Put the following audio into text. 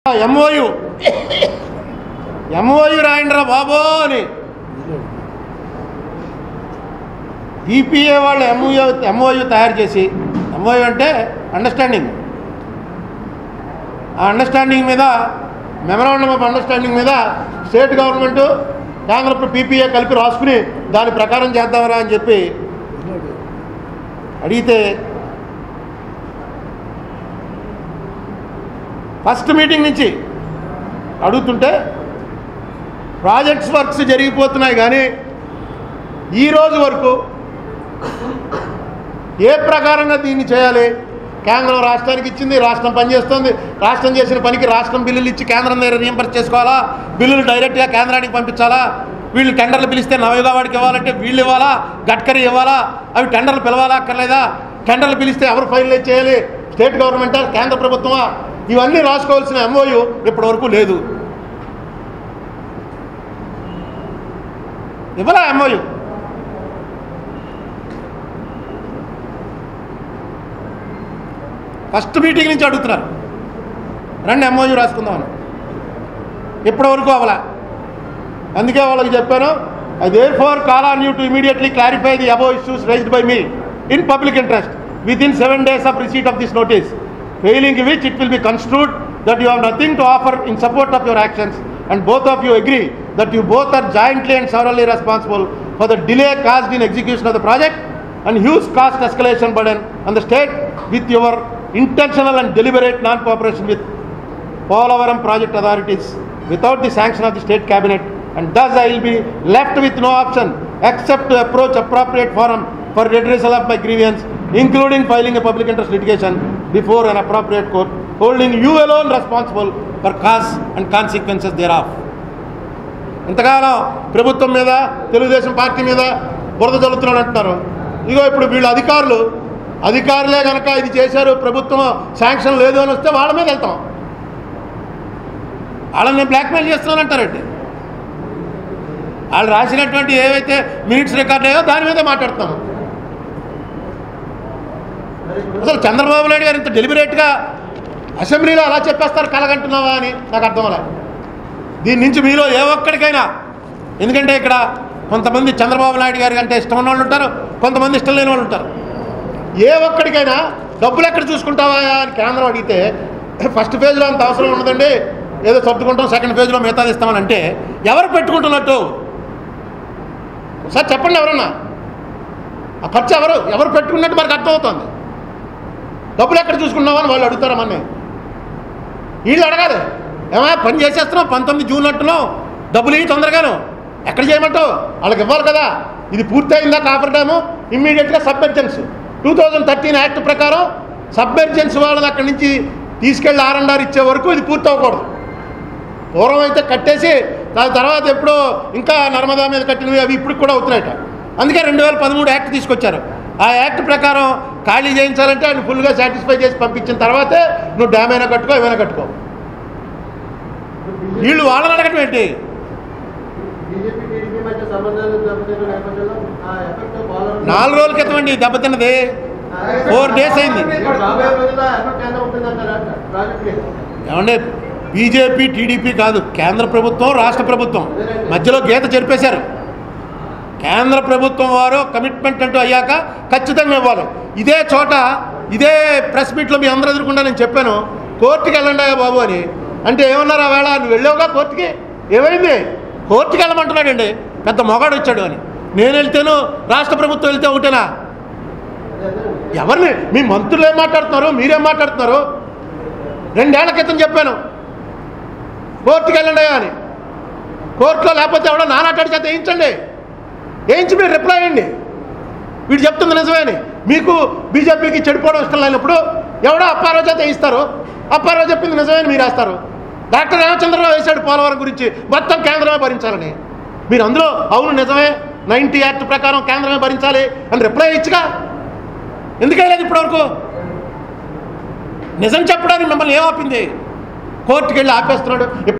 MoU MoU రాయండిరా బాబో అని DPA వాళ్ళు ఎంఓయు ఎంఓయు తయారు చేసి ఎంఓయు అంటే అండర్స్టాండింగ్ ఆ అండర్స్టాండింగ్ మీద మెమరాండం ఆఫ్ అండర్స్టాండింగ్ మీద స్టేట్ గవర్నమెంట్ కేంద్ర పీపీఏ కలిపి రాసుకుని దాని ప్రకారం చేద్దామరా అని చెప్పి అడిగితే ఫస్ట్ మీటింగ్ నుంచి అడుగుతుంటే ప్రాజెక్ట్స్ వర్క్స్ జరిగిపోతున్నాయి కానీ ఈ రోజు వరకు ఏ ప్రకారంగా దీన్ని చేయాలి కేంద్రం రాష్ట్రానికి ఇచ్చింది రాష్ట్రం పనిచేస్తుంది రాష్ట్రం చేసిన పనికి రాష్ట్రం బిల్లులు ఇచ్చి కేంద్రం దగ్గర రియంబర్స్ చేసుకోవాలా బిల్లులు డైరెక్ట్గా కేంద్రానికి పంపించాలా వీళ్ళు టెండర్లు పిలిస్తే నవయుగా వాడికి ఇవ్వాలంటే వీళ్ళు ఇవ్వాలా గడ్కరీ ఇవ్వాలా అవి టెండర్లు పిలవాలా అక్కర్లేదా టెండర్లు పిలిస్తే ఎవరు ఫైనలైజ్ చేయాలి స్టేట్ గవర్నమెంటా కేంద్ర ప్రభుత్వమా ఇవన్నీ రాసుకోవాల్సిన ఎంఓయు ఇప్పటివరకు లేదు ఇవ్వలా ఎంఓయు ఫస్ట్ మీటింగ్ నుంచి అడుగుతున్నారు రండి ఎంఓయూ రాసుకుందామని ఇప్పటివరకు అవలా అందుకే వాళ్ళకి చెప్పాను I therefore call on you to immediately clarify the above issues raised by me in public interest within seven days of receipt of this notice failing which it will be construed that you have nothing to offer in support of your actions and both of you agree that you both are jointly and severally responsible for the delay caused in execution of the project and huge cost escalation burden on the state with your intentional and deliberate non-cooperation with Polavaram project authorities without the sanction of the state cabinet and thus I will be left with no option except to approach appropriate forum for redressal of my grievance including filing a public interest litigation before an appropriate court holding you alone responsible for cause and consequences thereof. ఇంతకాలం ప్రభుత్వం మీద Telugu Desam party మీద బురద జల్లుతున్నాడు అంటున్నారు ఇగో ఇప్పుడు వీళ్ళు అధికారులు అధికారులే కనుక ఇది చేశారు ప్రభుత్వం శాంక్షన్ లేదు అని వస్తే వాళ్ళ మీద వెళ్తాం వాళ్ళని నేను బ్లాక్మెయిల్ చేస్తున్నానంటారండి వాళ్ళు రాసినటువంటి ఏవైతే మినిట్స్ రికార్డ్ అయ్యో దాని మీదే మాట్లాడుతున్నాము అసలు చంద్రబాబు నాయుడు గారు ఇంత డెలిబరేట్గా అసెంబ్లీలో అలా చెప్పేస్తారు కలగంటున్నావా అని నాకు అర్థం అలా దీని నుంచి మీలో ఏ ఒక్కడికైనా ఎందుకంటే ఇక్కడ కొంతమంది చంద్రబాబు నాయుడు గారి కంటే ఇష్టం ఉన్న వాళ్ళు ఉంటారు కొంతమంది ఇష్టం లేని వాళ్ళు ఉంటారు ఏ ఒక్కడికైనా డబ్బులు ఎక్కడ చూసుకుంటావా అని కేంద్రం అడిగితే ఫస్ట్ ఫేజ్లో అంత అవసరం ఉండదండి ఏదో సర్దుకుంటాం సెకండ్ ఫేజ్లో మిగతాది ఇస్తామని అంటే ఎవరు పెట్టుకుంటున్నట్టు సార్ చెప్పండి ఎవరన్నా ఆ ఖర్చు ఎవరు ఎవరు పెట్టుకున్నట్టు మనకు అర్థమవుతుంది డబ్బులు ఎక్కడ చూసుకున్నావని వాళ్ళు అడుగుతారా మన వీళ్ళు అడగాలి ఏమా పని చేసేస్తున్నాం పంతొమ్మిది జూన్ అంటున్నాం డబ్బులు ఇవి తొందరగాను ఎక్కడ చేయమంటావు వాళ్ళకి ఇవ్వాలి కదా ఇది పూర్తయిందా కాపర్ డ్యాము ఇమ్మీడియట్గా submergence two thousand thirteen act ప్రకారం సబ్మెర్జెన్స్ వాళ్ళని అక్కడి నుంచి తీసుకెళ్ళి ఆర్ అండ్ ఆర్ ఇచ్చే వరకు ఇది పూర్తి అవ్వకూడదు పూర్వం అయితే కట్టేసి దాని తర్వాత ఎప్పుడో ఇంకా నర్మదా మీద కట్టినవి అవి ఇప్పుడు కూడా అవుతున్నాయట అందుకే రెండు వేల పదమూడు యాక్ట్ తీసుకొచ్చారు ఆ యాక్ట్ ప్రకారం ఖాళీ చేయించాలంటే ఆయన ఫుల్గా సాటిస్ఫై చేసి పంపించిన తర్వాతే నువ్వు డ్యామ్ అయినా కట్టుకో ఏమైనా కట్టుకో వీళ్ళు వాళ్ళని అడగటం ఏంటి బీజేపీ టీడీపీ మధ్య సంబంధాలు దెబ్బతిన్న నేపథ్యంలో ఆ ఎఫెక్ట్ పోలవరం నాలుగు రోజుల క్రితం అండి దెబ్బతిన్నది ఫోర్ డేస్ అయింది రాబోయే రోజుల్లో ఆ ఎఫెక్ట్ ఎంత ఉంటుందంటారా ప్రాజెక్ట్ మీద ఏమంటే బీజేపీ టీడీపీ కాదు కేంద్ర ప్రభుత్వం రాష్ట్ర ప్రభుత్వం మధ్యలో గీత జరిపేశారు కేంద్ర ప్రభుత్వం వారు కమిట్మెంట్ అంటూ అయ్యాక ఖచ్చితంగా ఇవ్వాలి ఇదే చోట ఇదే ప్రెస్ మీట్లో మీ అందరూ ఎదుర్కొంటా నేను చెప్పాను కోర్టుకి వెళ్ళండి అయ్యా బాబు అని అంటే ఏమన్నారు ఆ వేళ నువ్వు వెళ్ళావుగా కోర్టుకి ఏమైంది కోర్టుకి వెళ్ళమంటున్నాడండి పెద్ద మొగాడు వచ్చాడు అని నేను వెళ్తేను రాష్ట్ర ప్రభుత్వం వెళ్తే ఒకటేనా ఎవరిని మీ మంత్రులు ఏం మాట్లాడుతున్నారు మీరేం మాట్లాడుతున్నారు రెండేళ్ల క్రితం చెప్పాను కోర్టుకి వెళ్ళండి అయ్యా అని కోర్టులో లేకపోతే ఎవడో నానాటాడి చేత వేయించండి వేయించి మీరు రిప్లై అయ్యండి వీడు చెప్తుంది నిజమే అని మీకు బీజేపీకి చెడిపోవడం ఇష్టం లేనప్పుడు ఎవడో అప్పారావు చేత వేయిస్తారు అప్పారావు చెప్పింది నిజమే అని మీరు వేస్తారు డాక్టర్ రామచంద్రరావు వేశాడు పోలవరం గురించి మొత్తం కేంద్రమే భరించాలని మీరు అందులో అవును నిజమే నైన్టీ యాక్ట్ ప్రకారం కేంద్రమే భరించాలి అని రిప్లై ఇచ్చుగా ఎందుకు వేయలేదు ఇప్పటివరకు నిజం చెప్పడానికి మిమ్మల్ని ఏం ఆపింది కోర్టుకి వెళ్ళి ఆపేస్తున్నాడు